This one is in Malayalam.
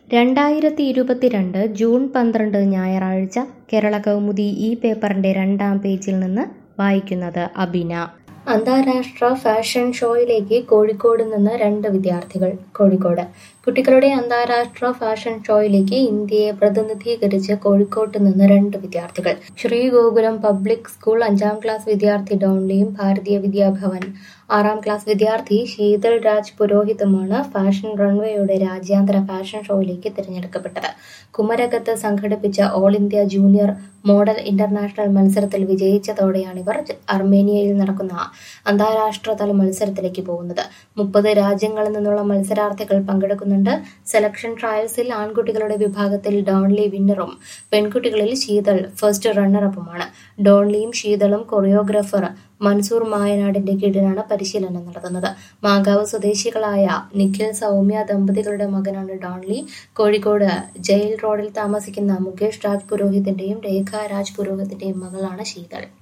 രണ്ടായിരത്തി ഇരുപത്തിരണ്ട് ജൂൺ പന്ത്രണ്ട് ഞായറാഴ്ച കേരള കൗമുദി ഈ പേപ്പറിന്റെ രണ്ടാം പേജിൽ നിന്ന് വായിക്കുന്നത് അബിന അന്താരാഷ്ട്ര ഫാഷൻ ഷോയിലേക്ക് കോഴിക്കോട് നിന്ന് രണ്ട് വിദ്യാർത്ഥികൾ കോഴിക്കോട് കുട്ടികളുടെ അന്താരാഷ്ട്ര ഫാഷൻ ഷോയിലേക്ക് ഇന്ത്യയെ പ്രതിനിധീകരിച്ച് കോഴിക്കോട്ട് നിന്ന് രണ്ട് വിദ്യാർത്ഥികൾ ശ്രീ ഗോകുലം പബ്ലിക് സ്കൂൾ അഞ്ചാം ക്ലാസ് വിദ്യാർത്ഥി ഡോൺലിയും ഭാരതീയ വിദ്യാഭവൻ ആറാം ക്ലാസ് വിദ്യാർത്ഥി ശീതൾ രാജ് പുരോഹിതുമാണ് ഫാഷൻ റൺവേയുടെ രാജ്യാന്തര ഫാഷൻ ഷോയിലേക്ക് തിരഞ്ഞെടുക്കപ്പെട്ടത് കുമരകത്ത് സംഘടിപ്പിച്ച all India junior model international മത്സരത്തിൽ വിജയിച്ചതോടെയാണ് ഇവർ അർമേനിയയിൽ നടക്കുന്ന അന്താരാഷ്ട്ര തല മത്സരത്തിലേക്ക് പോകുന്നത് മുപ്പത് രാജ്യങ്ങളിൽ നിന്നുള്ള മത്സരാർത്ഥികൾ പങ്കെടുക്കുന്നുണ്ട് സെലക്ഷൻ ട്രയൽസിൽ ആൺകുട്ടികളുടെ വിഭാഗത്തിൽ ഡോൺലി വിന്നറും പെൺകുട്ടികളിൽ ശീതൾ ഫസ്റ്റ് റണ്ണറപ്പുമാണ് ഡോൺലിയും ശീതളും കൊറിയോഗ്രാഫർ മൻസൂർ മായനാടിന്റെ കീഴിലാണ് പരിശീലനം നടത്തുന്നത് മാങ്കാവ് സ്വദേശികളായ നിഖിൽ സൗമ്യ ദമ്പതികളുടെ മകനാണ് ഡോൺലി കോഴിക്കോട് ജയിൽ റോഡിൽ താമസിക്കുന്ന മുകേഷ് രാജ് പുരോഹിതിന്റെയും രേഖ രാജ് പുരോഹിതിന്റെയും മകളാണ് ശീതൾ